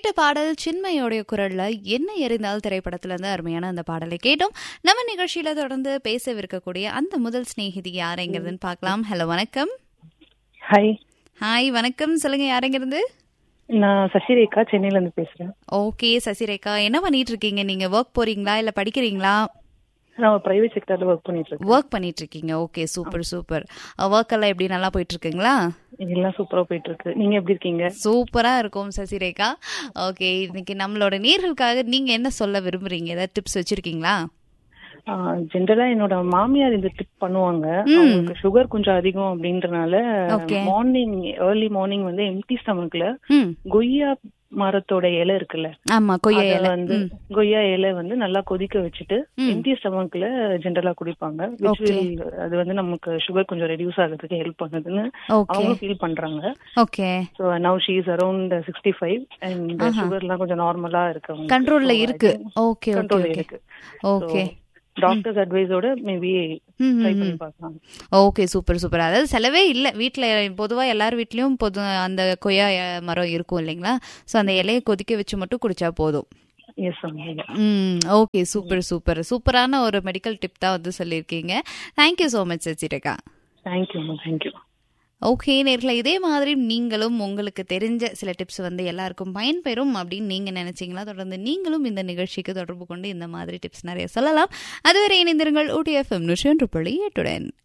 கேட்ட பாடல் சின்மையோடைய குரல்ல என்ன எறிந்தால் திரைப்படத்துல இருந்து அருமையான அந்த பாடலை கேட்டோம் நம்ம நிகழ்ச்சியில தொடர்ந்து பேசவிருக்கக்கூடிய அந்த முதல் சிநேகிதி யாருங்கிறதுன்னு பார்க்கலாம் ஹலோ வணக்கம் ஹாய் ஹாய் வணக்கம் சொல்லுங்க யாருங்கிறது நான் சசிரேகா சென்னையில இருந்து பேசுறேன் ஓகே சசிரேகா என்ன பண்ணிட்டு இருக்கீங்க நீங்க ஒர்க் போறீங்களா இல்ல படிக்கிறீங்களா நான் ஒரு பிரைவேட் செக்டர்ல ஒர்க் பண்ணிட்டு இருக்கேன் ஒர்க் பண்ணிட்டு இருக்கீங்க ஓகே சூப்பர் சூப்பர் ஒர்க் எல்லாம் எப்படி நல்லா போயிட்டு இருக்குங்களா எல்லாம் சூப்பரா போயிட்டு இருக்கு நீங்க எப்படி இருக்கீங்க சூப்பரா இருக்கும் சசிரேகா ஓகே இன்னைக்கு நம்மளோட நேர்களுக்காக நீங்க என்ன சொல்ல விரும்புறீங்க ஏதாவது டிப்ஸ் வச்சிருக்கீங்களா ஜென்ரலா என்னோட மாமியார் இந்த டிப் பண்ணுவாங்க அவங்களுக்கு சுகர் கொஞ்சம் அதிகம் அப்படின்றனால Okay. மார்னிங் ஏர்லி மார்னிங் வந்து எம்டி ஸ்டமக்ல ம் கொய்யா மரத்தோட இலை இருக்குல்ல ஆமா கொய்யா அத இலை வந்து ம். கொய்யா இலை வந்து நல்லா கொதிக்க வச்சுட்டு ம். எம்டி ஸ்டமக்ல ஜென்ரலா குடிப்பாங்க which Okay. will- அது வந்து நமக்கு சுகர் கொஞ்சம் ரெடியூஸ் ஆகிறதுக்கு ஹெல்ப் பண்ணுதுன்னு ஓகே அவங்க ஃபீல் பண்றாங்க okay so now she is around sixty five and சுகர்லாம் கொஞ்சம் நார்மலா இருக்கு அவங்களுக்கு. கண்ட்ரோல்ல So, I இருக்கு think okay okay control okay இருக்கு ஓகே டாக்டர்ஸ் அட்வைஸோட மேபி ம், ட்ரை ம், பண்ணி ம். பார்க்கலாம் ஓகே சூப்பர் சூப்பர் அதாவது செலவே இல்ல வீட்ல பொதுவா எல்லார் வீட்லயும் பொது அந்த கொய்யா அஹ், மரம் இருக்கும் இல்லைங்களா சோ அந்த இலையை கொதிக்க வச்சு மட்டும் குடிச்சா போதும் எஸ் ஆமாம் ம் ஓகே சூப்பர் சூப்பர் சூப்பரான ஒரு மெடிக்கல் டிப் தான் வந்து சொல்லியிருக்கீங்க thank you so much Sachirekha thank you thank you okay நேர்களை இதே மாதிரி நீங்களும் உங்களுக்கு தெரிஞ்ச சில டிப்ஸ் வந்து எல்லாருக்கும் பயன்பெறும் அப்படின்னு நீங்க நினைச்சீங்களா தொடர்ந்து நீங்களும் இந்த நிகழ்ச்சிக்கு தொடர்பு கொண்டு இந்த மாதிரி டிப்ஸ் நிறைய சொல்லலாம் அதுவரை இணைந்திருங்கள் ஊட்டி எஃப்எம் நூற்றி ஒன்று புள்ளி எட்டுடன்